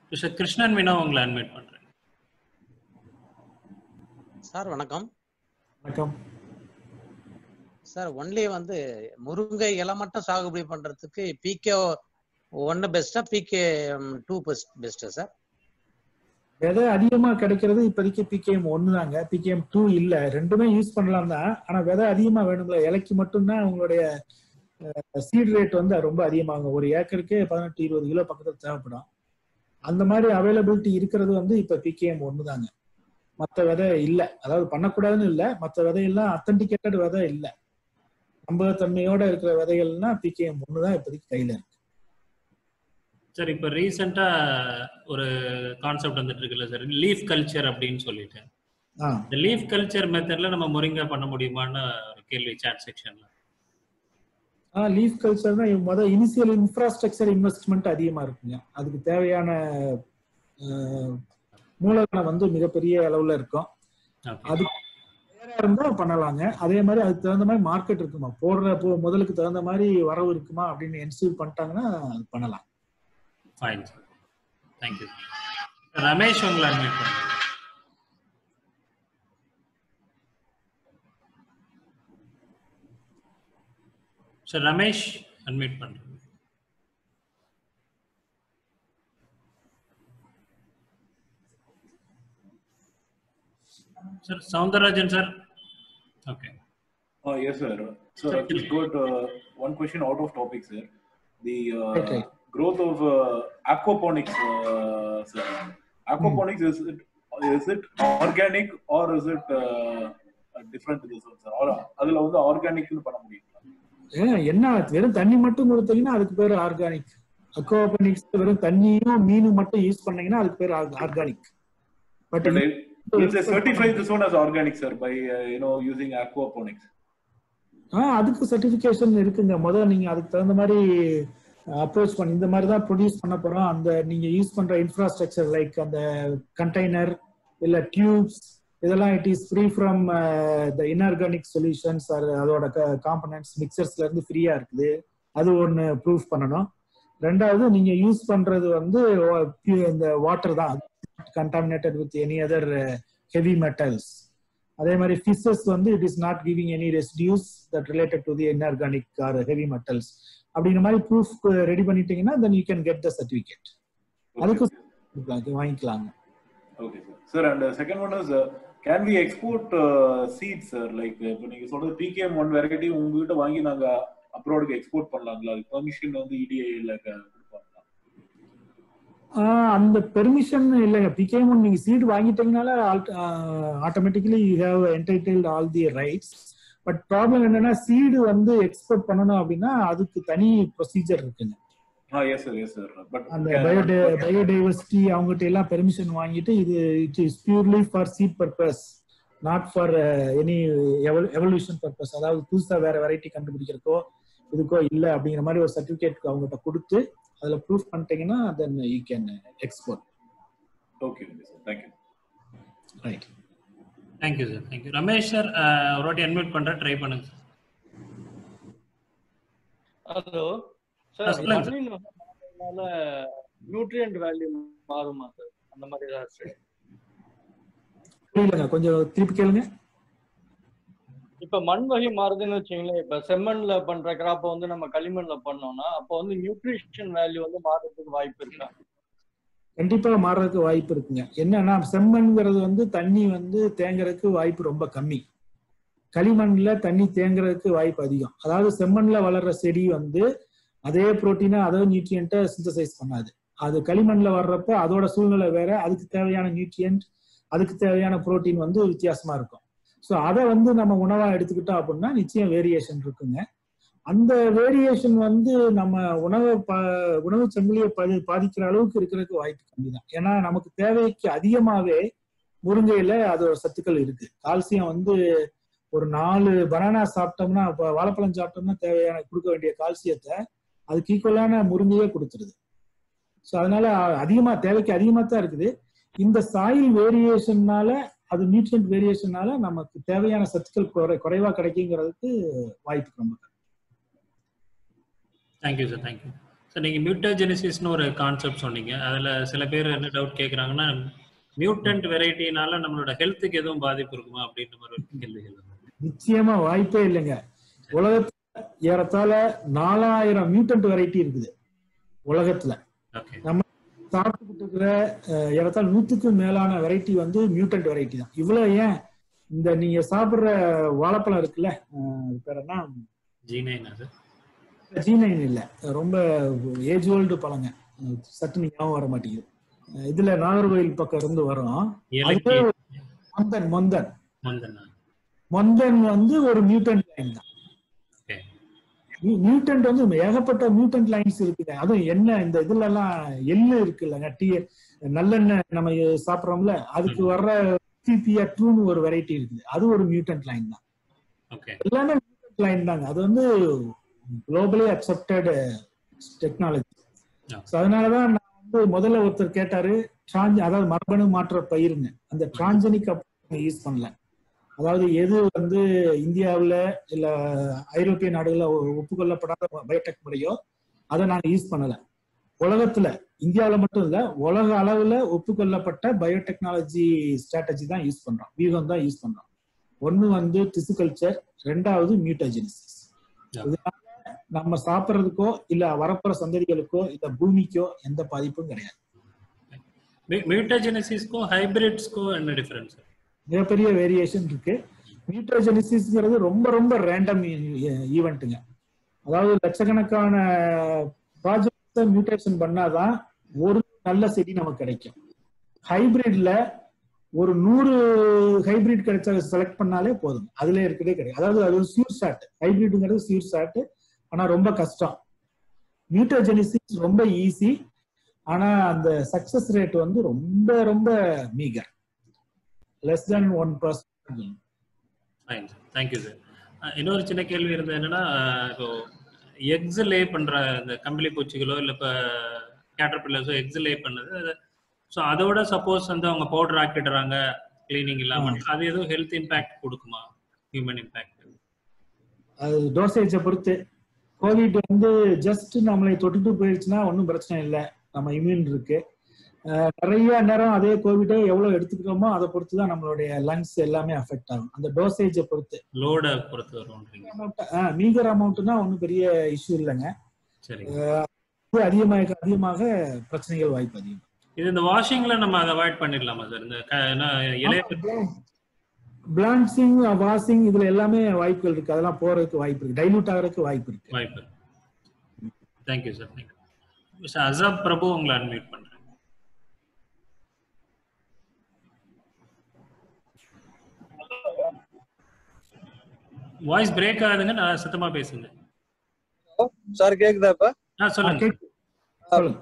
Mister Krishnan Meena உங்களை admit பண்றேன் sir வணக்கம் வணக்கம் சார் ஒன்லி வந்து முருங்கை இலை மட்டும் சாகுபடி பண்றதுக்கு பிகே ஒன்னு பெஸ்டா பிகே டூ பெஸ்ட் பெஸ்டா சார் விதை அதிகமா கிடைக்கிறது இப்போதைக்கு பிகேஎம் ஒன்று தாங்க பிகேஎம் டூ இல்ல ரெண்டுமே யூஸ் பண்ணலாம் தான் ஆனா விதை அதிகமா வேணும்ல இலைக்கு மட்டும்தான் உங்களுடைய சீட் ரேட் வந்து ரொம்ப அதிகமாகும் ஒரு ஏக்கருக்கு பதினெட்டு இருபது கிலோ பக்கத்தில் தேவைப்படும் அந்த மாதிரி அவைலபிலிட்டி இருக்கிறது வந்து இப்ப பிகேஎம் ஒன்று தாங்க மற்ற விதை இல்லை அதாவது பண்ணக்கூடாதுன்னு இல்லை மற்ற விதையெல்லாம் அத்தன்டிகேட்டட் விதை இல்லை நம்பகத்தன்மையோட இருக்கிற விதைகள்னா பிகேஎம் ஒன்று தான் இப்போதைக்கு கையில இருக்கு சார் இப்போ ரீசெண்டா ஒரு கான்செப்ட் வந்துட்டு இருக்குல்ல சார் லீஃப் கல்ச்சர் அப்படின்னு சொல்லிட்டு ஆ இந்த லீஃப் கல்ச்சர் மெத்தட்ல நம்ம முருங்கை பண்ண முடியுமான்னு ஒரு கேள்வி சாட் செக்ஷன்ல ஆ லீஃப் கல்ச்சர்னா முதல் இனிஷியல் இன்ஃப்ராஸ்ட்ரக்சர் இன்வெஸ்ட்மெண்ட் அதிகமா இருக்குங்க அதுக்கு தேவையான அஹ், மூலதனம் வந்து மிகப்பெரிய அளவுல இருக்கும் அது வேற இருந்தா பண்ணலாங்க அதே மாதிரி அதுக்கு தகுந்த மாதிரி மார்க்கெட் இருக்குமா போடுற போ- முதலுக்கு தகுந்த மாதிரி வரவு இருக்குமா அப்படின்னு என்சூர் பண்ணிட்டாங்கன்னா அது பண்ணலாம் ஃபைன் சார் தேங்க்யூ ரமேஷ் உங்களை அட்மிட் பண்றேன் சார் ரமேஷ் அட்மிட் பண்றேன் sir Soundararajan sir okay Uh, yes, sir. Sir, I just got uh, one question out of topic, sir. The uh, Right, right. growth of uh, aquaponics, uh, sir. Aquaponics is it is it organic or is it uh, different to this one, sir? Or அதுல வந்து ஆர்கானிக்னு பண்ண முடியுங்களா ஏன் என்ன வெறும் தண்ணி மட்டும் கொடுத்தீங்கன்னா அதுக்கு பேர் ஆர்கானிக் அக்வாபனிக்ஸ் வெறும் தண்ணியும் மீனும் மட்டும் யூஸ் பண்ணீங்கன்னா அதுக்கு பேர் organic but But it, it's a certified this one as organic, sir, by uh, you know using aquaponics. ஆ அதுக்கு சர்டிபிகேஷன் இருக்குங்க முதல்ல நீங்க அதுக்கு தகுந்த மாதிரி அப்ரோச் பண்ணி இந்த மாதிரி தான் ப்ரொடியூஸ் பண்ண போறோம் அந்த நீங்க யூஸ் பண்ற இன்ஃப்ராஸ்ட்ரக்சர் லைக் அந்த கண்டெய்னர் இல்ல டியூப்ஸ் இதெல்லாம் it is free from the inorganic solutions அதோட காம்பனன்ட்ஸ் மிக்சர்ஸ்ல இருந்து ஃப்ரீயா இருக்குது அது ஒன்னு ப்ரூஃப் பண்ணணும் ரெண்டாவது நீங்க யூஸ் பண்றது வந்து o- pu- இந்த வாட்டர் தான் contaminated with any other heavy metals அதே மாதிரி ஃபிஷஸ் வந்து it is not giving any residues that related to the inorganic or heavy metals அப்படிங்கிற மாதிரி ப்ரூஃப் ரெடி பண்ணிட்டீங்கன்னா then you can get the certificate அதுக்கு வாங்கிக்கலாங்க Okay, sir. Sir, and uh, second one is, uh, can we export uh, seeds, sir? Like, uh, இப்போ நீங்க சொல்றது PKM one variety உங்ககிட்ட வாங்கி நாங்க அப்ராடுக்கு எக்ஸ்போர்ட் பண்ணலாங்களா அதுக்கு பெர்மிஷன் வந்து இடிஐல கொடுப்பாங்களா ஆஹ் அந்த பெர்மிஷன் இல்லைங்க பிகேஎம் நீங்க சீட் வாங்கிட்டீங்கனால automatically you have entitled all the rights but problem என்னன்னா சீடு வந்து எக்ஸ்போர்ட் பண்ணணும் அப்படின்னா அதுக்கு தனி ப்ரொசீஜர் இருக்குங்க ah yes sir yes sir but அந்த பயோடை பயோடைவர்சிட்டி அவங்ககிட்ட எல்லாம் பெர்மிஷன் வாங்கிட்டு இது it is purely for seed purpose not for any evolution purpose அதாவது புதுசா வேற வெரைட்டி கண்டுபிடிக்கிறக்கோ இதுக்கோ இல்ல அப்படிங்கிற மாதிரி ஒரு சர்டிபிகேட் அவங்ககிட்ட கொடுத்து அதுல ப்ரூஃப் பண்ணிட்டீங்கன்னா then you can export okay okay sir thank you right thank you sir thank you Ramesh sir ஒரு வாட்டி அட்மிட் பண்றேன் ட்ரை பண்ணுங்க ஹலோ ஆ, சார் சொல்லுங்க சார். மண்ணில் வந்து நியூட்ரியன்ட் வேல்யூ மாறுமா சார் அந்த மாதிரி ஏதாச்சும் புரியலங்க கொஞ்சம் திருப்பி கேளுங்க இப்ப மண் வகை மாறுதுன்னு வச்சுங்களேன் இப்ப செம்மண்ல பண்ற கிராப்ப வந்து நம்ம களிமண்ல பண்ணோம்னா அப்போ வந்து நியூட்ரிஷன் வேல்யூ வந்து மாறுறதுக்கு வாய்ப்பு இருக்கா கண்டிப்பா மாறுறதுக்கு வாய்ப்பு இருக்குங்க என்னன்னா செம்மண்ங்கிறது வந்து தண்ணி வந்து தேங்குறதுக்கு வாய்ப்பு ரொம்ப கம்மி களிமண்ல தண்ணி தேங்குறதுக்கு வாய்ப்பு அதிகம் அதாவது செம்மண்ல வளர்ற செடி வந்து அதே புரோட்டீனை அதே நியூட்ரியன்ட்டை சிந்தசைஸ் பண்ணாது அது களிமண்ல வர்றப்ப அதோட சூழ்நிலை வேற அதுக்கு தேவையான நியூட்ரியன்ட் அதுக்கு தேவையான புரோட்டீன் வந்து வித்தியாசமா இருக்கும் ஸோ அதை வந்து நம்ம உணவா எடுத்துக்கிட்டோம் அப்படின்னா நிச்சயம் வேரியேஷன் இருக்குங்க அந்த வேரியேஷன் வந்து நம்ம உணவை ப- உணவு சங்கிலியை பதி- பாதிக்கிற அளவுக்கு இருக்கிறதுக்கு வாய்ப்பு கம்மி தான் ஏன்னா நமக்கு தேவைக்கு அதிகமாவே முருங்கையில அதோட சத்துக்கள் இருக்கு கால்சியம் வந்து ஒரு நாலு பனானா சாப்பிட்டோம்னா இப்ப வாழைப்பழம் சாப்பிட்டோம்னா தேவையான கொடுக்க வேண்டிய கால்சியத்தை அதுக்கு ஈக்குவலான முருங்கையே கொடுத்துருது ஸோ அதனால அதிகமா தேவைக்கு அதிகமா தான் இருக்குது இந்த சாயில் வேரியேஷன்னால அது நியூட்ரியன்ட் வேரியேஷனால நமக்கு தேவையான சத்துக்கள் குறை குறைவா கிடைக்குங்கிறதுக்கு வாய்ப்பு ரொம்ப தேங்க்யூ சார் தேங்க்யூ சார் நீங்க மியூட்டோஜெனிசிஸ்னு ஒரு கான்செப்ட் சொன்னீங்க அதுல சில பேர் என்ன டவுட் கேக்குறாங்கன்னா மியூட்டன்ட் வெரைட்டினால நம்மளோட ஹெல்த்துக்கு எதுவும் பாதிப்பு இருக்குமா அப்படின்ற மாதிரி ஒரு கேள்விகள் வருது. நிச்சயமா வாய்ப்பே இல்லைங்க உலகத்துல ஏறத்தாழ நாலாயிரம் மியூட்டன்ட் வெரைட்டி இருக்குது உலகத்துல ஓகே சாப்பிட்டுக்கிட்டு இருக்கிற அஹ், ஏறத்தாழ நூத்துக்கும் மேலான வெரைட்டி வந்து மியூட்டன்ட் வெரைட்டி தான் இவ்வளவு ஏன் இந்த நீங்க சாப்பிடுற வாழைப்பழம் இருக்குல்ல அஹ், அது பேர் என்ன ஜீனைனா சார் ஜி நைன் இல்ல ரொம்ப ஏஜ் ஓல்டு பழங்க அஹ், சட்டுன்னு ஞாபகம் வர மாட்டேங்குது அஹ், இதுல நாகர்கோயில் பக்கம் இருந்து வரும் இலக்கிய மொந்தன் மொந்தன் மந்தனா மொந்தன் வந்து ஒரு மியூட்டன்ட் லைன் தான் ஓகே மியூட்டன்ட் வந்து ஏகப்பட்ட மியூட்டன்ட் லைன்ஸ் இருக்குங்க அதுவும் என்ன இந்த இதுல எல்லாம் எள்ளு இருக்குல்லங்க டீ நல்லெண்ணெய் நம்ம சாப்பிடுறோம்ல அதுக்கு வர்ற பிபிஆர் டூன்னு ஒரு வெரைட்டி இருக்குது அது ஒரு மியூட்டன்ட் லைன் தான் ஓகே எல்லாமே மியூட்டன்ட் லைன் தாங்க அது வந்து குளோபலி அக்செப்டட் டெக்னாலஜி Yeah. அதனாலதான் நான் வந்து முதல்ல ஒருத்தர் கேட்டாரு டிரான்ஜ் அதாவது மரபணு மாற்ற பயிருங்க அந்த டிரான்ஜெனிக் யூஸ் பண்ணல அதாவது எது வந்து இந்தியாவுல இல்ல ஐரோப்பிய நாடுகள்ல ஒ- ஒப்புக்கொள்ளப்படாத பயோடெக் முறையோ அதை நாங்க யூஸ் பண்ணல உலகத்துல இந்தியாவுல மட்டும் இல்ல உலக அளவுல ஒப்புக்கொள்ளப்பட்ட பயோடெக்னாலஜி ஸ்ட்ராட்டஜி தான் யூஸ் பண்றோம் வியூகம் தான் யூஸ் பண்றோம் ஒண்ணு வந்து டிசு கல்ச்சர் ரெண்டாவது மியூட்டோஜெனிசிஸ் Yeah. இதனால நம்ம சாப்பிடுறதுக்கோ இல்ல வரப்போற சந்ததிகளுக்கோ இல்ல பூமிக்கோ எந்த பாதிப்பும் கிடையாது மியூட்டோஜெனிசிஸ்க்கும் ஹைபிரிட்ஸ்க்கும் என்ன டிஃபரன்ஸ் மிகப்பெரிய வேரியேஷன் இருக்கு மியூட்டோஜெனிசிஸ்ங்கிறது ரொம்ப ரொம்ப ரேண்டம் ஈவெண்ட்டுங்க அதாவது லட்சக்கணக்கான ப்ராஜெக்ட்ஸை மியூட்டேஷன் பண்ணாதான் ஒரு நல்ல செடி நமக்கு கிடைக்கும் ஹைபிரிட்ல ஒரு நூறு ஹைபிரிட் கிடைச்ச செலக்ட் பண்ணாலே போதும் அதுல இருக்கதே கிடையாது அதாவது அது சியூர் ஷாட் ஹைபிரிட்ங்கிறது சியூர் ஷாட் ஆனா ரொம்ப கஷ்டம் மியூட்டோஜெனிசிஸ் ரொம்ப ஈஸி ஆனா அந்த சக்சஸ் ரேட் வந்து ரொம்ப ரொம்ப meagre less then one percent fine sir thank you sir இன்னொரு சின்ன கேள்வி இருந்தது என்னன்னா அஹ், இப்போ எக்ஸ் லே பண்ற இந்த கம்பளி பூச்சிகளோ இல்லை இப்போ கேட்டர்பில்லர்ஸோ எக்ஸ் லே பண்ணுது ஸோ அதோட சப்போஸ் வந்து அவங்க பவுடர் ஆக்கிடுறாங்க கிளீனிங் இல்லாம அது எதுவும் ஹெல்த் இம்பாக்ட் கொடுக்குமா ஹியூமன் இம்பாக்ட் அது டோசேஜை பொறுத்து கோவிட் வந்து ஜஸ்ட் நம்மளை தொட்டுட்டு போயிடுச்சுன்னா ஒன்றும் பிரச்சனை இல்லை நம்ம இம்யூன் இருக்கு அஹ் நிறைய நேரம் அதே கோவிட் எவ்வளவு எடுத்துக்கிறோமோ அதை பொறுத்து தான் நம்மளுடைய லங்ஸ் எல்லாமே அஃபெக்ட் ஆகும் அந்த டோசேஜை பொறுத்து லோடை பொறுத்து வரும்ன்றீங்க மீகர் அமௌண்ட்னா ஒன்றும் பெரிய இஷ்யூ இல்லைங்க சரிங்க இது அதிகமாக அதிகமாக பிரச்சனைகள் வாய்ப்பு அதிகம் இது இந்த வாஷிங்ல நம்ம அதை அவாய்ட் பண்ணிடலாமா சார் இந்த க- ஏன்னா இலைய பிளான்சிங் வாஷிங் இதுல எல்லாமே வாய்ப்புகள் இருக்கு அதெல்லாம் போறதுக்கு வாய்ப்பு இருக்கு டைலூட் ஆகிறதுக்கு வாய்ப்பு இருக்கு வாய்ப்பு thank you sir thank you mister Asaf Prabhu உங்களை அன்மியூட் பண்றேன் வாய்ஸ் பிரேக் ஆகுதுங்க நான் சத்தமா பேசுங்க சார் கேக்குதா இப்ப ஆ சொல்லுங்க கேக்கு- சொல்லுங்க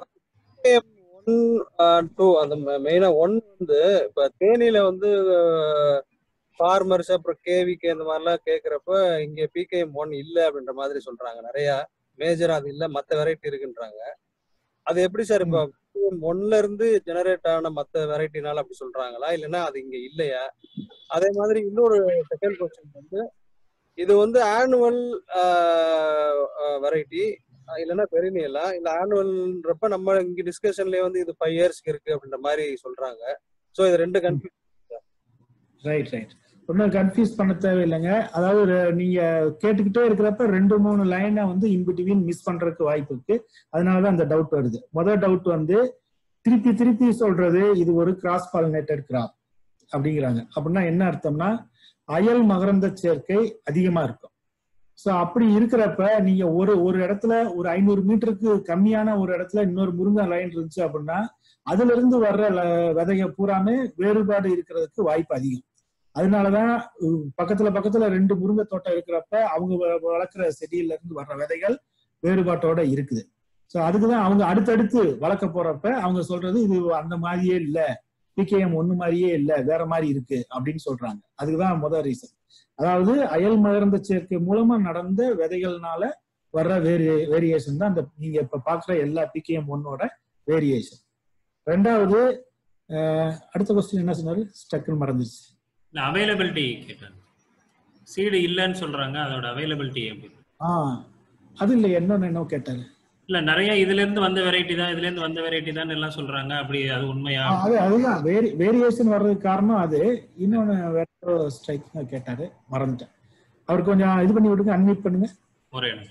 ஒன் டூ அந்த மெயினா ஒன் வந்து இப்ப தேனியில வந்து ஃபார்மர்ஸ் அப்புறம் கேவிக்கு இந்த மாதிரிலாம் கேக்குறப்ப இங்க பிகேஎம் ஒன் இல்ல அப்படின்ற மாதிரி சொல்றாங்க நிறைய மேஜர் அது இல்ல மத்த வெரைட்டி இருக்குன்றாங்க அது எப்படி சார் இப்ப ஒன்ல இருந்து ஜெனரேட் ஆன மத்த வெரைட்டினால அப்படி சொல்றாங்களா இல்லைன்னா அது இங்க இல்லையா அதே மாதிரி இன்னொரு செகண்ட் கொஸ்டின் வந்து இது வந்து ஆனுவல் வெரைட்டி இல்லைன்னா பெரினியலா இல்ல ஆனுவல்ன்றப்ப நம்ம இங்க டிஸ்கஷன்லயே வந்து இது ஃபைவ் இயர்ஸ்க்கு இருக்கு அப்படின்ற மாதிரி சொல்றாங்க சோ இது ரெண்டு கன்ஃபியூஸ் ரைட் ரைட் ஒன்றும் கன்ஃபியூஸ் பண்ண தேவையில்லைங்க அதாவது ரெ- நீங்க கேட்டுக்கிட்டே இருக்கிறப்ப ரெண்டு மூணு லைனை வந்து இன்பிட்வீன் மிஸ் பண்றதுக்கு வாய்ப்பு இருக்கு அதனாலதான் அந்த டவுட் வருது முதல் டவுட் வந்து திருப்பி திருப்பி சொல்றது இது ஒரு கிராஸ் பாலினேட்டட் கிராப் அப்படிங்கிறாங்க அப்படின்னா என்ன அர்த்தம்னா அயல் மகரந்த சேர்க்கை அதிகமா இருக்கும் ஸோ அப்படி இருக்கிறப்ப நீங்க ஒரு ஒரு இடத்துல ஒரு ஐநூறு மீட்டருக்கு கம்மியான ஒரு இடத்துல இன்னொரு முருங்கை லைன் இருந்துச்சு அப்படின்னா அதுல இருந்து வர்ற ல- விதைக பூராமே வேறுபாடு இருக்கிறதுக்கு வாய்ப்பு அதிகம் அதனாலதான் உம், பக்கத்துல பக்கத்துல ரெண்டு முருங்கை தோட்டம் இருக்கிறப்ப அவங்க வ- வளர்க்குற செடியில இருந்து வர்ற விதைகள் வேறுபாட்டோட இருக்குது ஸோ அதுக்குதான் அவங்க அடுத்தடுத்து வளர்க்க போறப்ப அவங்க சொல்றது இது அந்த மாதிரியே இல்ல பிகேஎம் ஒண்ணு மாதிரியே இல்ல வேற மாதிரி இருக்கு அப்படின்னு சொல்றாங்க அதுக்குதான் முதல் ரீசன் அதாவது அயல் மகர்ந்த சேர்க்கை மூலமா நடந்த விதைகள்னால வர்ற வேரி வேரியேஷன் தான் அந்த நீங்க இப்ப பாக்குற எல்லா பிகேஎம் ஒன்னோட வேரியேஷன் ரெண்டாவது அஹ், அடுத்த கொஸ்டின் என்ன சொன்னாரு ஸ்டக்குன்னு மறந்துச்சு இல்ல அவைலபிலிட்டி கேட்டாங்க சீடு இல்லைன்னு சொல்றாங்க அதோட அவைலபிலிட்டி எப்படி ஆ அது இல்லை இன்னொன்னு என்ன கேட்டாரு இல்ல நிறைய இதுல இருந்து வந்த வெரைட்டி தான் இதுல இருந்து வந்த வெரைட்டி தான் எல்லாம் சொல்றாங்க அப்படி அது உண்மையா ஆ, அது அதுதான் வேரி வேரியேஷன் வர்றதுக்கு காரணம் அது இன்னொன்னு வேற ஸ்ட்ரைக் கேட்டாரு மறந்துட்டேன் அவர் கொஞ்சம் இது பண்ணி விடுங்க அன்மியூட் பண்ணுங்க ஒரே நிமிஷம்.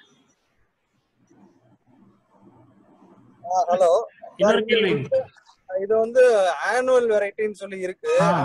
ஹலோ இன்னொரு கேள்வி இது வந்து ஆனுவல் வெரைட்டின்னு சொல்லி இருக்கு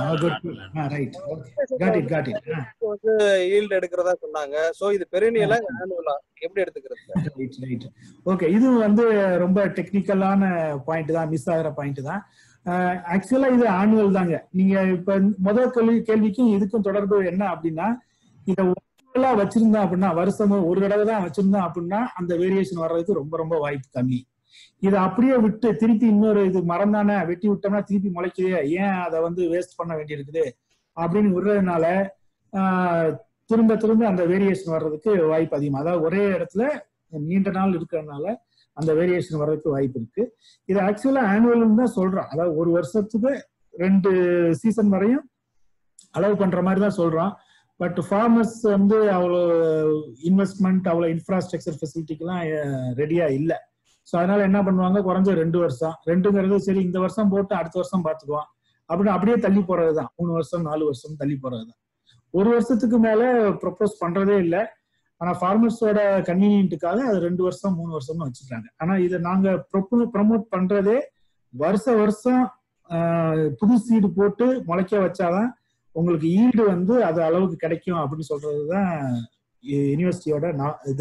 right got it got it இது வந்து ஈல்ட் எடுக்கிறதா சொன்னாங்க சோ இது பெரினியலா ஆனுவலா எப்படி எடுத்துக்கிறது ரைட் ரைட் ஓகே இது வந்து ரொம்ப டெக்னிக்கலான பாயிண்ட் தான் மிஸ் ஆகிற பாயிண்ட் தான் ஆக்சுவலா இது ஆனுவல் தாங்க நீங்க இப்ப முதல் கேள்வி கேள்விக்கும் இதுக்கும் தொடர்பு என்ன அப்படின்னா இத ஒருவலா வச்சிருந்தா அப்படின்னா வருஷமும் ஒரு தடவை தான் வச்சிருந்தோம் அப்படின்னா அந்த வேரியேஷன் வர்றதுக்கு ரொம்ப ரொம்ப வாய்ப்பு கம்மி இதை அப்படியே விட்டு திருப்பி இன்னொரு இது மரம் தானே வெட்டி விட்டோம்னா திருப்பி முளைக்குது ஏன் அதை வந்து வேஸ்ட் பண்ண வேண்டியிருக்குது அப்படின்னு விடுறதுனால ஆஹ், திரும்ப திரும்ப அந்த வேரியேஷன் வர்றதுக்கு வாய்ப்பு அதிகம் அதாவது ஒரே இடத்துல நீண்ட நாள் இருக்கிறதுனால அந்த வேரியேஷன் வர்றதுக்கு வாய்ப்பு இருக்கு இது ஆக்சுவலா ஆனுவல்னு தான் சொல்றோம் அதாவது ஒரு வருஷத்துக்கு ரெண்டு சீசன் வரையும் அலோவ் பண்ற மாதிரி தான் சொல்றோம் பட் ஃபார்மர்ஸ் வந்து அவ்வளோ இன்வெஸ்ட்மெண்ட் அவ்வளோ இன்ஃப்ராஸ்ட்ரக்சர் ஃபெசிலிட்டிக்கெல்லாம் ரெடியா இல்லை ஸோ அதனால என்ன பண்ணுவாங்க குறைஞ்ச ரெண்டு வருஷம் ரெண்டுங்கிறது சரி இந்த வருஷம் போட்டு அடுத்த வருஷம் பார்த்துக்குவோம் அப்படின்னு அப்படியே தள்ளி போறது தான் மூணு வருஷம் நாலு வருஷம் தள்ளி போறது தான் ஒரு வருஷத்துக்கு மேல ப்ரொப்போஸ் பண்றதே இல்லை ஆனா ஃபார்மர்ஸோட கன்வீனியன்ட்டுக்காக அது ரெண்டு வருஷம் மூணு வருஷம்னு வச்சுக்கிறாங்க ஆனா இதை நாங்க ப்ரொமோட் பண்றதே வருஷ வருஷம் ஆஹ், புது சீடு போட்டு முளைக்க வச்சாதான் உங்களுக்கு ஈடு வந்து அது அளவுக்கு கிடைக்கும் அப்படின்னு சொல்றதுதான் யூனிவர்சிட்டியோட நான் இது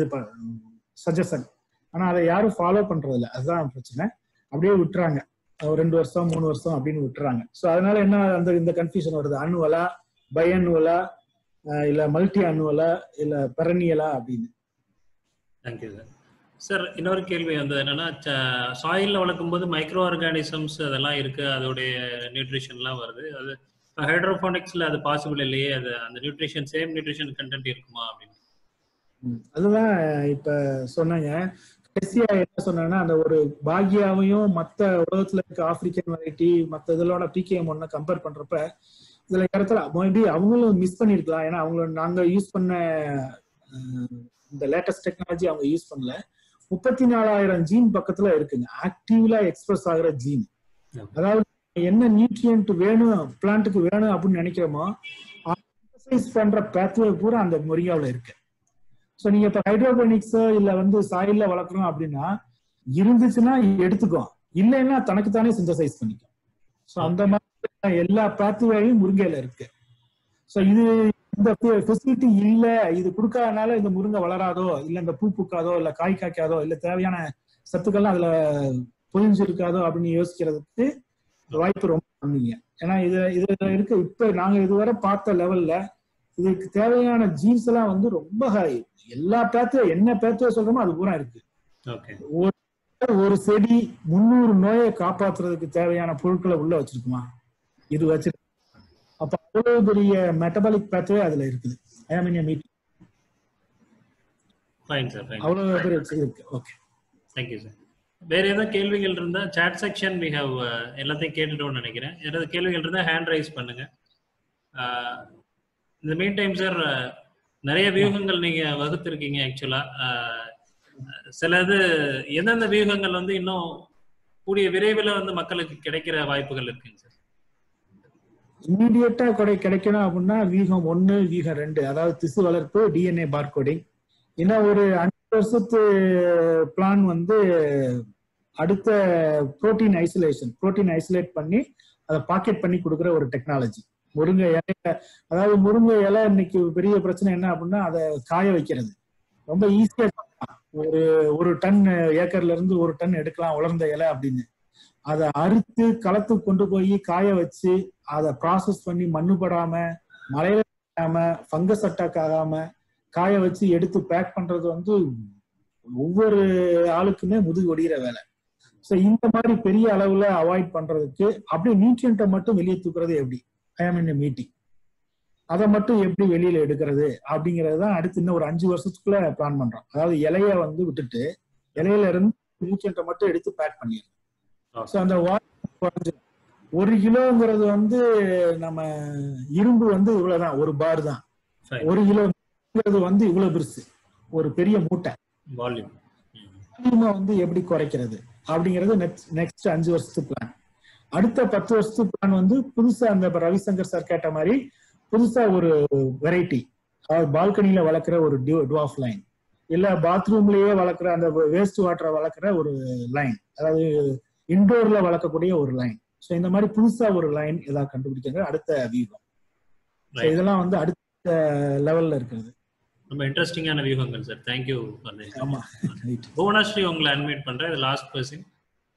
சஜஷன் ஆனா அதை யாரும் ஃபாலோ பண்றது இல்ல அதுதான் பிரச்சனை அப்படியே விட்டுறாங்க ஒரு ரெண்டு வருஷம் மூணு வருஷம் அப்படின்னு விட்டுறாங்க ஸோ அதனால என்ன அந்த இந்த கன்ஃபியூஷன் வருது அனுவலா பை அனுவலா இல்ல மல்டி அனுவலா இல்ல பெரனியலா அப்படின்னு தேங்க்யூ சார் சார் இன்னொரு கேள்வி வந்து என்னன்னா சாயில்ல வளர்க்கும் போது மைக்ரோ ஆர்கானிசம்ஸ் அதெல்லாம் இருக்கு அதோடைய நியூட்ரிஷன்லாம் வருது அது ஹைட்ரோஃபானிக்ஸ்ல அது பாசிபிள் இல்லையே அது அந்த நியூட்ரிஷன் சேம் நியூட்ரிஷன் கண்டென்ட் இருக்குமா அப்படின்னு ம், அதுதான் இப்ப சொன்னாங்க கடைசியா என்ன சொன்னேன்னா அந்த ஒரு பாக்யாவையும் மத்த உலகத்துல இருக்க ஆப்பிரிக்கன் வெரைட்டி மத்த இதோட பிகேஎம் ஒன்ன கம்பேர் பண்றப்ப இதுல இடத்துல மேபி அவங்களும் மிஸ் பண்ணிருக்கலாம் ஏன்னா அவங்கள நாங்க யூஸ் பண்ண அஹ், இந்த லேட்டஸ்ட் டெக்னாலஜி அவங்க யூஸ் பண்ணல முப்பத்தி நாலாயிரம் ஜீன் பக்கத்துல இருக்குங்க ஆக்டிவ்லா எக்ஸ்பிரஸ் ஆகுற ஜீன் அதாவது என்ன நியூட்ரியன்ட் வேணும் பிளான்ட்டுக்கு வேணும் அப்படின்னு நினைக்கிறோமோ எக்ஸசைஸ் பண்ற பேத்வே பூரா அந்த முருங்காவில் இருக்கு ஸோ நீங்க இப்ப ஹைட்ரோபோனிக்ஸ் இல்ல வந்து சாயில்ல வளர்க்குறோம் அப்படின்னா இருந்துச்சுன்னா எடுத்துக்கும் இல்லைன்னா தனக்குத்தானே சிந்தசைஸ் பண்ணிக்கும் ஸோ அந்த மாதிரி எல்லா பேத்வேயும் முருங்கையில இருக்கு ஸோ இது இந்த ஃபெசிலிட்டி இல்ல இது கொடுக்காதனால இந்த முருங்கை வளராதோ இல்ல இந்த பூ பூக்காதோ இல்ல காய் காய்க்காதோ இல்ல தேவையான சத்துக்கள்லாம் அதுல பொழிஞ்சிருக்காதோ அப்படின்னு யோசிக்கிறதுக்கு வாய்ப்பு ரொம்ப கம்மிங்க ஏன்னா இது இதுல இருக்க இப்ப நாங்க இதுவரை பார்த்த லெவல்ல இதுக்கு தேவையான ஜீன்ஸ் எல்லாம் வந்து ரொம்ப ஹை எல்லா பேத்துவ என்ன பேத்துவ சொல்றோமோ அது பூரா இருக்கு ஓகே ஒரு ஒரு செடி முந்நூறு நோயை காப்பாத்துறதுக்கு தேவையான பொருட்களை உள்ள வச்சிருக்குமா இது வச்சிருக்கு அப்ப அவ்வளவு பெரிய மெட்டபாலிக் பேத்வே அதுல இருக்குது I mean fine sir fine அவ்வளவு பெரிய இருக்கு ஓகே தேங்க்யூ சார் வேற ஏதாவது கேள்விகள் இருந்தா சாட் செக்ஷன் வி ஹவ் எல்லாத்தையும் கேட்டுட்டோம்னு நினைக்கிறேன் ஏதாவது கேள்விகள் இருந்தா ஹேண்ட் ரைஸ் பண்ணுங்க அஹ், இந்த மீன் டைம் சார் நிறைய வியூகங்கள் நீங்க வகுத்திருக்கீங்க ஆக்சுவலா சிலது எந்தெந்த வியூகங்கள் வந்து இன்னும் கூடிய விரைவில் வந்து மக்களுக்கு கிடைக்கிற வாய்ப்புகள் இருக்குங்க சார் இம்மீடியட்டா கொடை கிடைக்கணும் அப்படின்னா வீகம் ஒன்னு வீகம் ரெண்டு அதாவது திசு வளர்ப்பு டிஎன்ஏ பார்கோடிங் இன்னும் ஒரு அஞ்சு வருஷத்து பிளான் வந்து அடுத்த புரோட்டீன் ஐசோலேஷன் புரோட்டீன் ஐசோலேட் பண்ணி அதை பாக்கெட் பண்ணி கொடுக்குற ஒரு டெக்னாலஜி முருங்கை இலைய அதாவது முருங்கை இலை இன்னைக்கு பெரிய பிரச்சனை என்ன அப்படின்னா அதை காய வைக்கிறது ரொம்ப ஈஸியா ஒரு ஒரு டன் ஏக்கர்ல இருந்து ஒரு டன் எடுக்கலாம் உலர்ந்த இலை அப்படின்னு அதை அறுத்து களத்துக்கு கொண்டு போய் காய வச்சு அதை ப்ராசஸ் பண்ணி மண்ணு படாம மழையில படாம ஃபங்கஸ் அட்டாக் ஆகாம காய வச்சு எடுத்து பேக் பண்றது வந்து ஒவ்வொரு ஆளுக்குமே முதுகு ஒடிகிற வேலை ஸோ இந்த மாதிரி பெரிய அளவுல அவாய்ட் பண்றதுக்கு அப்படியே நியூட்ரியன்ட்டை மட்டும் வெளியே தூக்குறது எப்படி ஐ ஆம் இன் மீட்டிங் அதை மட்டும் எப்படி வெளியில எடுக்கிறது அப்படிங்கறது தான் அடுத்து இன்னும் ஒரு அஞ்சு வருஷத்துக்குள்ள பிளான் பண்றோம் அதாவது இலைய வந்து விட்டுட்டு இலையில இருந்து நியூட்ரியன்ட்டை மட்டும் எடுத்து பேக் பண்ணிடுறோம் ஸோ அந்த வாட்டர் குறைஞ்சிரும் ஒரு கிலோங்கிறது வந்து நம்ம இரும்பு வந்து இவ்வளவுதான் ஒரு பார் தான் ஃபைன் ஒரு கிலோங்கிறது வந்து இவ்வளவு பெருசு ஒரு பெரிய மூட்டை வால்யூம் வால்யூமை வந்து எப்படி குறைக்கிறது அப்படிங்கிறது நெக்ஸ்ட் நெக்ஸ்ட் அஞ்சு வருஷத்து பிளான் அடுத்த பத்து வருஷத்து பிளான் வந்து புதுசா அந்த இப்ப ரவிசங்கர் சார் கேட்ட மாதிரி புதுசா ஒரு வெரைட்டி அதாவது பால்கனில வளர்க்குற ஒரு டுவாஃப் லைன் இல்ல பாத்ரூம்லயே வளர்க்குற அந்த வேஸ்ட் வாட்டரை வளர்க்குற ஒரு லைன் அதாவது இன்டோர்ல வளர்க்கக்கூடிய ஒரு லைன் ஸோ இந்த மாதிரி புதுசா ஒரு லைன் ஏதாவது கண்டுபிடிக்கிறது அடுத்த வியூகம் So Right. இதெல்லாம் வந்து அடுத்த லெவல்ல இருக்கிறது ரொம்ப இன்ட்ரெஸ்டிங்கான வியூகங்கள் சார் தேங்க்யூ ஆமா ரைட் புவனாஸ்ரீ உங்களை அன்வைட் பண்றேன் இது last person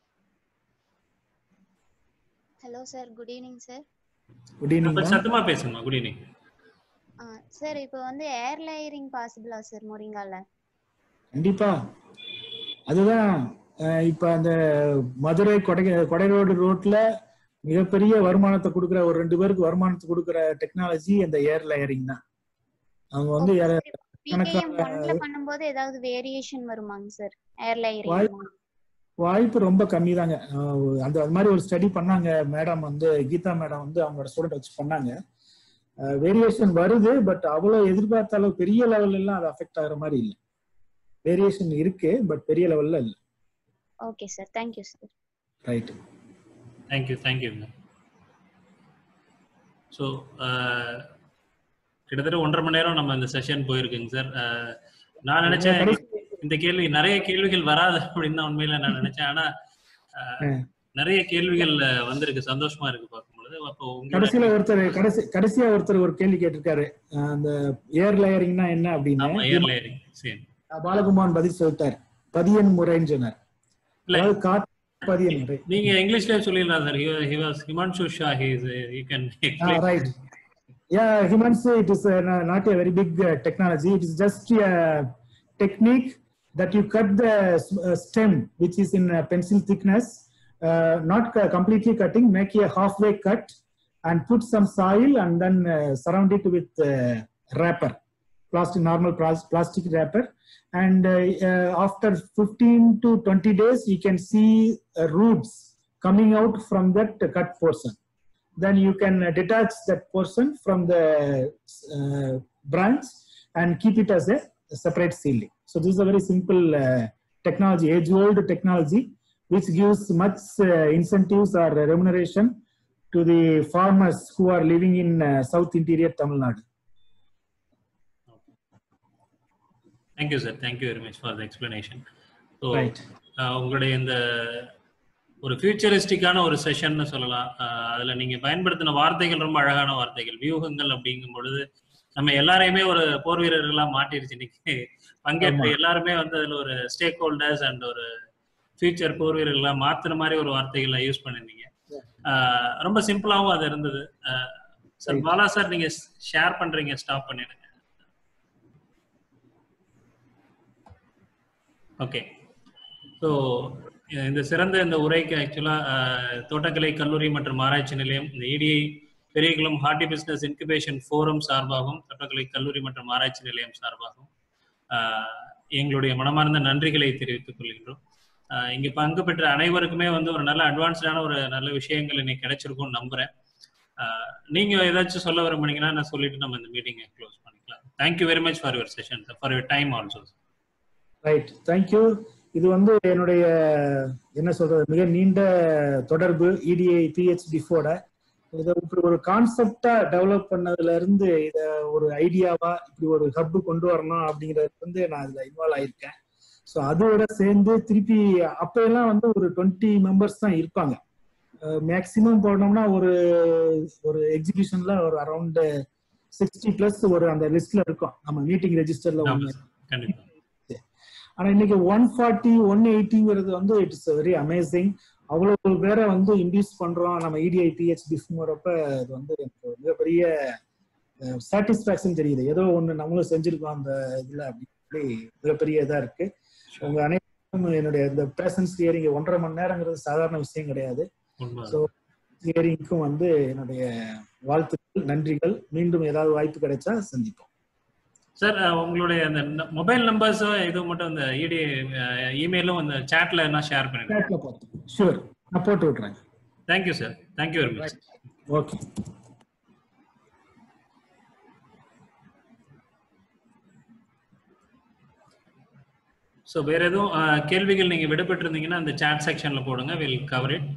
hello sir good evening sir good evening சத்தமா பேசுங்க குட் ஈவினிங் சார் இப்போ வந்து ஏர் லேயரிங் பாசிபிளா சார் மொரிங்கால கண்டிப்பா அதுதான் அஹ், இப்ப அந்த மதுரை கொடை கொடை ரோடு ரோட்ல மிகப்பெரிய வருமானத்தை கொடுக்குற ஒரு ரெண்டு பேருக்கு வருமானத்தை கொடுக்குற டெக்னாலஜி அந்த ஏர் லேயரிங் தான் அவங்க வந்து ஏற- பிகேஎம் கணக்கான- ஒன்ல பண்ணும்போது ஏதாவது வேரியேஷன் வருமாங்க சார் ஏர் லேயரிங் வாய்ப்பு- வாய்ப்பு ரொம்ப கம்மி தாங்க அந்த அது மாதிரி ஒரு ஸ்டடி பண்ணாங்க மேடம் வந்து கீதா மேடம் வந்து அவங்களோட ஸ்டூடெண்ட் வச்சு பண்ணாங்க வேரியேஷன் வருது பட் அவ்வளவு எதிர்பார்த்த அளவு பெரிய லெவல்ல எல்லாம் அது அஃபெக்ட் ஆகுற மாதிரி இல்லை வேரியேஷன் இருக்கு பட் பெரிய லெவல்ல இல்லை okay sir thank you sir right thank you தேங்க்யூங்க ஸோ கிட்டத்தட்ட ஒன்றரை மணி நேரம் நம்ம இந்த செஷன் போயிருக்குங்க சார் நான் நினைச்சேன் இந்த கேள்வி நிறைய கேள்விகள் வராது அப்படின்னு தான் உண்மையில நான் நினைச்சேன் ஆனா அஹ், ம். நிறைய கேள்விகள் அஹ், வந்திருக்கு சந்தோஷமா இருக்கு பார்க்கும்பொழுது அப்போ உங்களோட கடைசியில ஒருத்தர் கடைசி கடைசியா ஒருத்தர் ஒரு கேள்வி கேட்டிருக்காரு அஹ் அந்த ஏர் லேயரிங்னா என்ன ஆமா அப்படின்னு ஏர் லேயரிங் சரி பாலகுமார் பதில் சொல்லிட்டார் பதியன் முறைன்னு சொன்னார் இல்ல. அதாவது காற்று பதியன் முறை நீங்க இங்கிலீஷ்லயே சொல்லிடலாம் sir he was Himanshu Shah he you can Ah, right. Yeah, Himanshu, it is uh, no- not a very big uh, technology. It is just a technique that you cut the s- uh, stem, which is in uh, pencil thickness, uh, not c- completely cutting, make a halfway cut and put some soil and then uh, surround it with uh, wrapper, plastic, normal plas- plastic wrapper. And uh, uh, after 15 to 20 days, you can see uh, roots coming out from that cut portion then you can uh, detach that portion from the uh, branch and keep it as a separate seedling. So this is a very simple uh, technology, age-old technology, which gives much uh, incentives or remuneration to the farmers who are living in uh, South Interior Tamil Nadu. Thank you sir thank you very much for the explanation so Right. உங்களுடைய இந்த ஒரு ஃபியூச்சரிஸ்டிக்கான ஒரு செஷன்னு சொல்லலாம் அஹ் அதுல நீங்க பயன்படுத்தின வார்த்தைகள் ரொம்ப அழகான வார்த்தைகள் வியூகங்கள் அப்படிங்கும் பொழுது நம்ம எல்லாரையுமே ஒரு போர் வீரர்களா மாட்டிருச்சு இன்னைக்கு பங்கேற்ற ஆமா. எல்லாருமே வந்து அதுல ஒரு ஸ்டேக் ஹோல்டர்ஸ் அண்ட் ஒரு ஃபியூச்சர் போர் வீரர்களா மாத்துன மாதிரி ஒரு வார்த்தைகளை யூஸ் பண்ணிருந்தீங்க அஹ் ரொம்ப சிம்பிளாவும் அது இருந்தது சார் Right. பாலா சார் நீங்க ஷேர் பண்றீங்க ஸ்டாப் பண்ணிடுங்க ஓகே ஸோ இந்த சிறந்த இந்த உரைக்கு ஆக்சுவலாக தோட்டக்கலை கல்லூரி மற்றும் ஆராய்ச்சி நிலையம் இந்த EDI Periyakulam horti business incubation forum சார்பாகவும் தோட்டக்கலை கல்லூரி மற்றும் ஆராய்ச்சி நிலையம் சார்பாகவும் ஆஹ், எங்களுடைய மனமார்ந்த நன்றிகளை தெரிவித்துக் கொள்கின்றோம் ஆஹ், இங்க பங்கு பெற்ற அனைவருக்குமே வந்து ஒரு நல்ல அட்வான்ஸ்டான ஒரு நல்ல விஷயங்கள் இன்னைக்கு கிடைச்சிருக்கும்னு நம்புறேன் ஆஹ், நீங்க ஏதாச்சும் சொல்ல விரும்புனீங்கன்னா நான் சொல்லிட்டு நம்ம இந்த மீட்டிங்கை க்ளோஸ் பண்ணிக்கலாம் thank you very much for your session for your time also right thank you இது வந்து என்னுடைய என்ன சொல்றது மிக நீண்ட தொடர்பு இடிஐ பிஹெச்டிஃபோட இதை இப்படி ஒரு கான்செப்டா டெவலப் பண்ணதுல இருந்து இத ஒரு ஐடியாவா இப்படி ஒரு ஹப் கொண்டு வரணும் அப்படிங்கறதுல இருந்து நான் இதுல இன்வால்வ் ஆயிருக்கேன் ஸோ அதோட சேர்ந்து திருப்பி அப்ப எல்லாம் வந்து ஒரு டுவெண்ட்டி மெம்பர்ஸ் தான் இருப்பாங்க மேக்சிமம் போனோம்னா ஒரு ஒரு எக்ஸிபிஷன்ல ஒரு அரௌண்ட் சிக்ஸ்டி பிளஸ் ஒரு அந்த லிஸ்ட்ல இருக்கும் நம்ம மீட்டிங் ரெஜிஸ்டர்ல ஒன்று கண்டிப்பா ஆனா இன்னைக்கு ஒன் ஃபார்ட்டி ஒன் எயிட்டிங்கிறது வந்து இட்ஸ் வெரி அமேசிங் அவ்வளவு பேரை வந்து இன்டியூஸ் பண்றோம் நம்ம இடிஐ பிஹெச்டி வரப்ப இது வந்து எனக்கு மிகப்பெரிய சாட்டிஸ்பாக்சன் தெரியுது ஏதோ ஒண்ணு நம்மளும் செஞ்சிருக்கோம் அந்த இதுல அப்படின்னு சொல்லி மிகப்பெரிய இதா இருக்கு உங்க அனைவருக்கும் என்னுடைய இந்த பேசன்ஸ் ஹியரிங் ஒன்றரை மணி நேரங்கிறது சாதாரண விஷயம் கிடையாது உண்மை ஸோ ஹியரிங்க்கும் வந்து என்னுடைய வாழ்த்துக்கள் நன்றிகள் மீண்டும் ஏதாவது வாய்ப்பு கிடைச்சா சந்திப்போம் சார் உங்களுடைய அந்த மொபைல் நம்பர்ஸும் இது மட்டும் அந்த இடி இமெயிலும் அந்த சாட்ல என்ன ஷேர் பண்ணிடுங்க Chat ல பார்த்தோம் ஷூர் நான் போட்டு விட்றேன் thank you sir thank you very much okay so வேற எதுவும் அஹ், கேள்விகள் நீங்க விடுபட்டிருந்தீங்கன்னா அந்த chat செக்ஷன்ல போடுங்க வில் கவர் இட்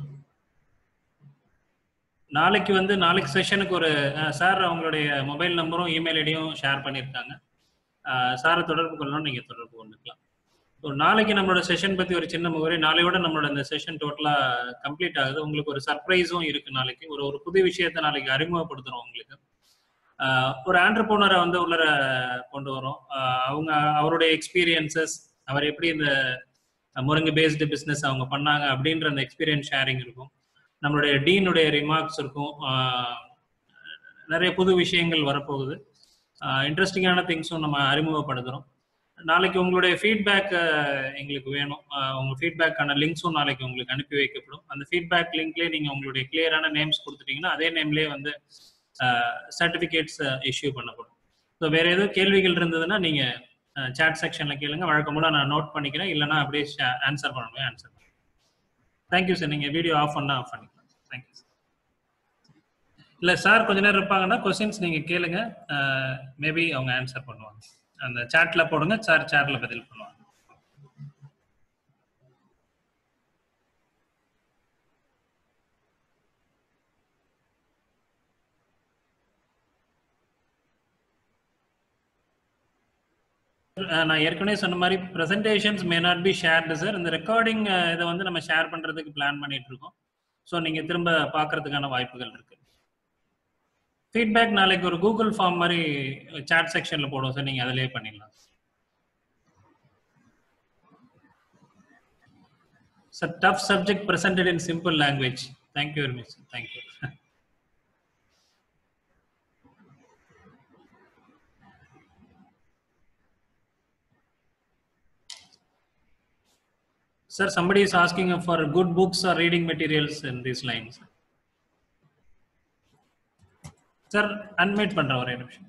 நாளைக்கு வந்து நாளைக்கு செஷனுக்கு ஒரு சார் அவங்களுடைய மொபைல் நம்பரும் இமெயில் ஐடியும் ஷேர் பண்ணியிருக்காங்க சாரை தொடர்பு கொள்ளணும் நீங்க தொடர்பு கொண்டுக்கலாம் ஸோ நாளைக்கு நம்மளோட செஷன் பத்தி ஒரு சின்ன முகவரி நாளையோட நம்மளோட இந்த செஷன் டோட்டலா கம்ப்ளீட் ஆகுது உங்களுக்கு ஒரு சர்ப்ரைஸும் இருக்கு நாளைக்கு ஒரு ஒரு புது விஷயத்தை நாளைக்கு அறிமுகப்படுத்துறோம் உங்களுக்கு ஆஹ் ஒரு ஆண்டர்போனரை வந்து உள்ளர கொண்டு வரோம் ஆஹ் அவங்க அவருடைய எக்ஸ்பீரியன்சஸ் அவர் எப்படி இந்த முருங்கை பேஸ்டு பிஸ்னஸ் அவங்க பண்ணாங்க அப்படின்ற அந்த எக்ஸ்பீரியன்ஸ் ஷேரிங் இருக்கும் நம்மளுடைய டீனுடைய ரிமார்க்ஸ் இருக்கும் ஆஹ் நிறைய புது விஷயங்கள் வரப்போகுது இன்ட்ரெஸ்டிங்கான திங்ஸும் நம்ம அறிமுகப்படுத்துகிறோம் நாளைக்கு உங்களுடைய ஃபீட்பேக் எங்களுக்கு வேணும் ஆஹ் உங்க ஃபீட்பேக்கான லிங்க்ஸும் நாளைக்கு உங்களுக்கு அனுப்பி வைக்கப்படும் அந்த ஃபீட்பேக் லிங்க்லேயே நீங்கள் உங்களுடைய கிளியரான நேம்ஸ் கொடுத்துட்டீங்கன்னா அதே நேம்லேயே வந்து சர்டிஃபிகேட்ஸ் இஷ்யூ பண்ணப்படும் ஸோ வேற எதுவும் கேள்விகள் இருந்ததுன்னா நீங்க சாட் செக்ஷன்ல கேளுங்க வழக்கம் போல நான் நோட் பண்ணிக்கிறேன் இல்லைன்னா அப்படியே ஆன்சர் பண்ணணும் ஆன்சர் தேங்க்யூ சார் நீங்க வீடியோ ஆஃப் பண்ணா ஆஃப் பண்ணிக்கலாம் தேங்க்யூ சார் இல்ல சார் கொஞ்ச நேரம் இருப்பாங்கன்னா கொஸ்டின்ஸ் நீங்க கேளுங்க மேபி அவங்க ஆன்சர் பண்ணுவாங்க அந்த சாட்ல போடுங்க சார் சாட்ல பதில் பண்ணுவாங்க அஹ் நான் ஏற்கனவே சொன்ன மாதிரி presentations may not be shared sir இந்த ரெக்கார்டிங் இதை வந்து நம்ம ஷேர் பண்றதுக்கு பிளான் பண்ணிட்டு இருக்கோம் ஸோ நீங்க திரும்ப பார்க்கறதுக்கான வாய்ப்புகள் இருக்கு ஃபீட்பேக் நாளைக்கு ஒரு கூகுள் ஃபார்ம் மாதிரி சாட் செக்ஷன்ல போடுவோம் சார் நீங்க அதிலேயே பண்ணிடலாம் sir tough subject presented in simple language thank you very much thank you Sir, somebody is asking for good books or reading materials in these lines. Sir, unmute பண்ற ஒரே நிமிஷம்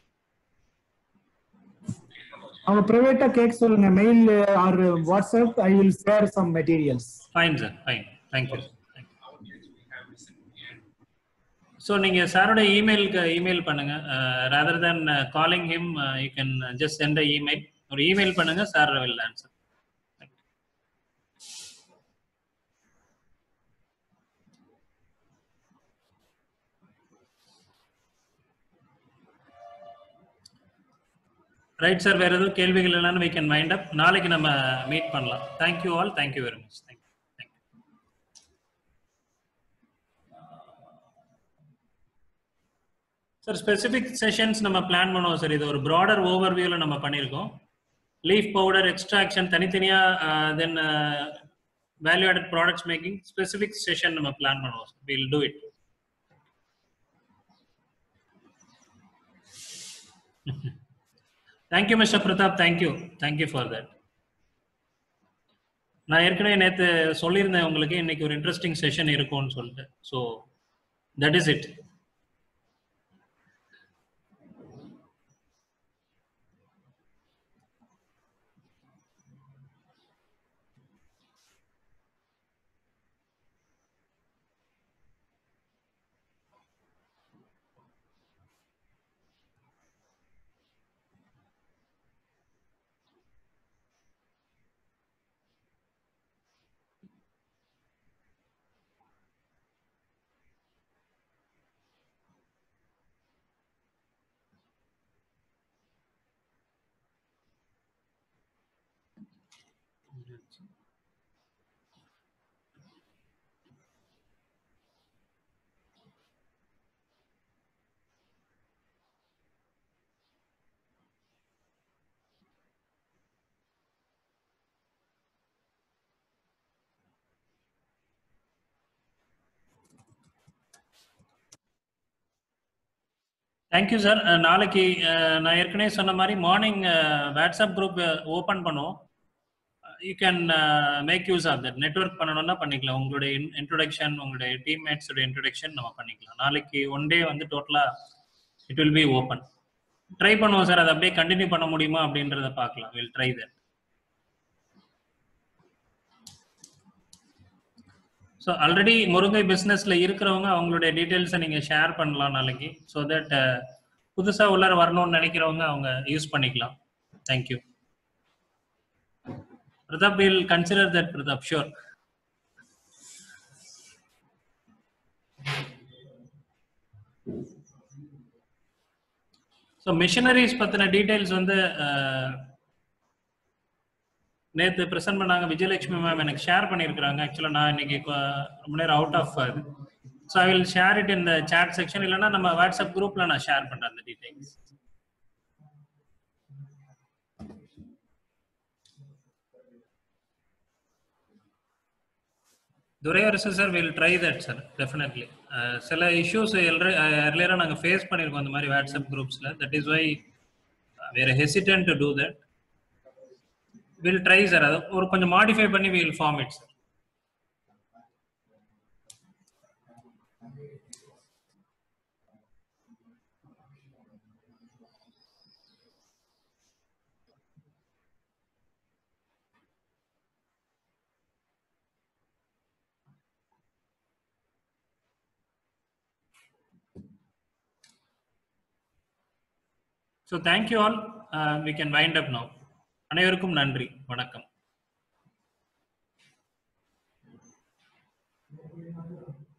அவங்க பிரைவேட்டா கேட்க சொல்லுங்க mail or WhatsApp I will share some materials fine sir fine thank you so நீங்க சாரோட இமெயிலுக்கு இமெயில் பண்ணுங்க rather than calling him you can just send a email ஒரு இமெயில் பண்ணுங்க sir will answer right sir வேற எதுவும் கேள்விகள் இல்லைன்னு வி கேன் மைண்ட் அப் நாளைக்கு நம்ம மீட் பண்ணலாம் thank you all thank you very much thank you sir specific sessions நம்ம பிளான் பண்ணுவோம் சார் இது ஒரு ப்ராடர் ஓவர்வியூல நம்ம பண்ணியிருக்கோம் லீஃப் பவுடர் எக்ஸ்ட்ராக்ஷன் தனித்தனியா then value added products making specific session நம்ம பிளான் பண்ணுவோம் will do it thank you mister Pratap thank you thank you for that நான் ஏற்கனவே நேற்று சொல்லியிருந்தேன் உங்களுக்கு இன்னைக்கு ஒரு இன்ட்ரெஸ்டிங் செஷன் இருக்கும்னு சொல்லிட்டு so that is it thank you sir நாளைக்கு நான் ஏற்கனவே சொன்ன மாதிரி மார்னிங் வாட்ஸ்அப் குரூப் ஓப்பன் பண்ணுவோம் you can make use of that network பண்ணணும்னா பண்ணிக்கலாம் உங்களுடைய இன்ட்ரொடக்ஷன் உங்களுடைய டீம்மேட்ஸோட இன்ட்ரொடக்ஷன் நம்ம பண்ணிக்கலாம் நாளைக்கு ஒன் டே வந்து டோட்டலாக it will be open try பண்ணுவோம் சார் அதை அப்படியே கண்டினியூ பண்ண முடியுமா அப்படின்றத பார்க்கலாம் will try that so already முருங்கை பிஸ்னஸ்ல இருக்கிறவங்க அவங்களுடைய டீட்டெயில்ஸை நீங்க ஷேர் பண்ணலாம் நாளைக்கு ஸோ தட் புதுசா உள்ளார வரணும்னு நினைக்கிறவங்க அவங்க யூஸ் பண்ணிக்கலாம் thank you Pratap will consider that Pratap, sure. So machineries பற்றின டீட்டெயில்ஸ் வந்து நேற்று ப்ரெசென்ட் பண்ணாங்க விஜயலட்சுமி மேம் எனக்கு ஷேர் பண்ணியிருக்கிறாங்க ஆக்சுவலாக நான் இன்னைக்கு கொ- ரொம்ப நேரம் அவுட் ஆஃப் அது so I will share it இந்த chat செக்ஷன் இல்லைன்னா நம்ம வாட்ஸ்அப் குரூப்பில் நான் ஷேர் பண்ணுறேன் அந்த details Duraiarasu sir will try that sir definitely சில இஷ்யூஸ் எர்லியராக நாங்கள் ஃபேஸ் பண்ணியிருக்கோம் அந்த மாதிரி வாட்ஸ்அப் குரூப்ஸில் தட் இஸ் வை வேறு hesitant to do that will try sir அது ஒரு கொஞ்சம் மாடிஃபை பண்ணி will form it sir so thank you all we can wind up now அனைவருக்கும் நன்றி வணக்கம்